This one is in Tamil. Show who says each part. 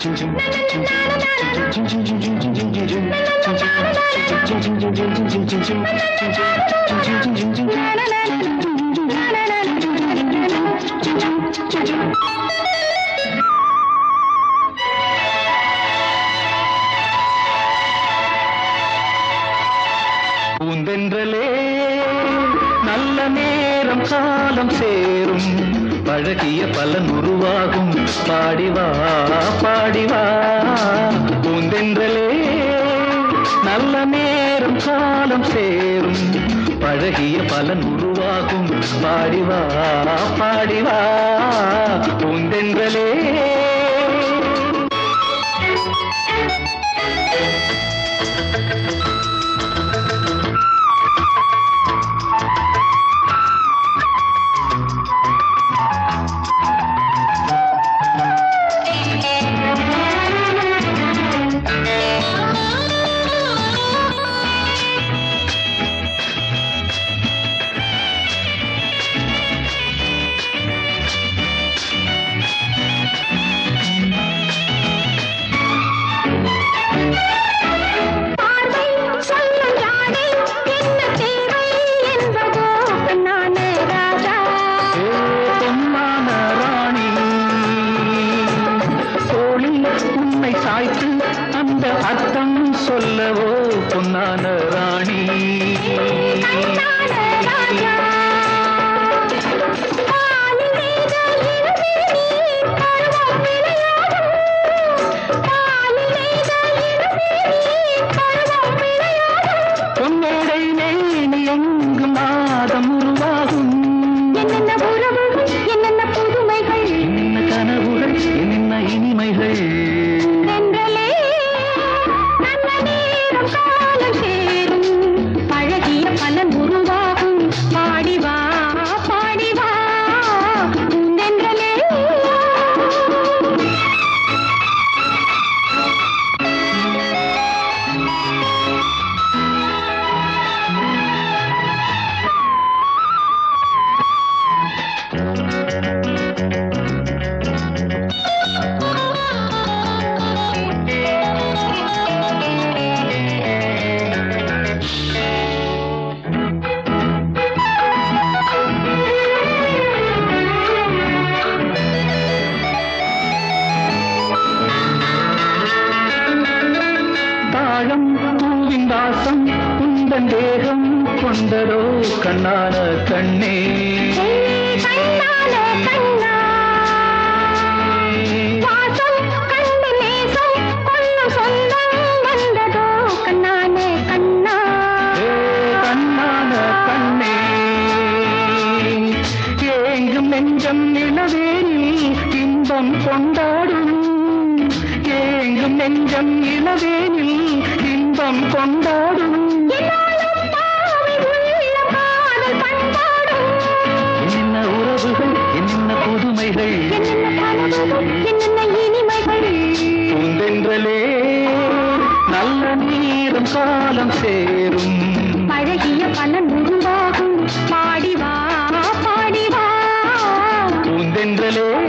Speaker 1: பூந்தென்றலே நல்ல நேரம் காலம் சேரும் பழகிய பலன் உருவாகும் பாடிவா பாடிவா பூந்தென்றலே நல்ல நேரம் காலம் சேரும் பழகிய பலன் உருவாகும் பாடிவா பாடிவா பூந்தென்றலே
Speaker 2: பார்வை சொல்லும் யானை என்ன தேவை என்பதோ பொன்னான ராஜா
Speaker 1: ஏ பொன்னான ராணி தோழி உன்னை சாய்த்து அந்த அர்த்தம் சொல்லவோ பொன்னான ராணி
Speaker 2: கண்ணான ராஜா பாலில் நெய்த இளமே நீர் பருவம் விளையாடும் பாலில் நெய்த இளமே நீர் பருவம் விளையாடும்
Speaker 1: பொன்னேடை நெய்னி எங்கும் நாதம் உருவாகும்
Speaker 2: என்னென்ன உறவுகள் என்னென்ன புதுமைகள்
Speaker 1: என்ன கனவுகள் என்ன இனிமைகள்
Speaker 2: தென்றலே நல்ல நேரம் காலம் சேரும் பழகிய பலன் உருவாகும் பாடிவா பாடிவா பூந்தென்றலே
Speaker 1: தாழம் பூவின் வாசம் உந்தன் தேகம் கொண்டதோ கண்ணான கண்ணே
Speaker 2: கண்ணான கண்ணா வாசம் கண்டு நேசம் கொள்ளும் சொந்தம் வந்ததோ கண்ணான கண்ணா
Speaker 1: ஏ கண்ணான கண்ணே ஏங்கும் நெஞ்சம் நிலவேனில் இன்பம் கொண்டாடும் ஏங்கும் நெஞ்சம் இளவேனில் இன்பம் கொண்டாடும்
Speaker 2: என்னாலும் பாவை உள்ள காதல் பண்பாடும்
Speaker 1: என்ன உறவுகள் என்ன புதுமைகள்
Speaker 2: என்னென்ன கனவுகள் என்னென்ன இனிமைகள்
Speaker 1: பூந்தென்றலே நல்ல நேரம் காலம் சேரும்
Speaker 2: பழகிய பலன் உருவாகும் பாடிவா பாடிவா
Speaker 1: பூந்தென்றலே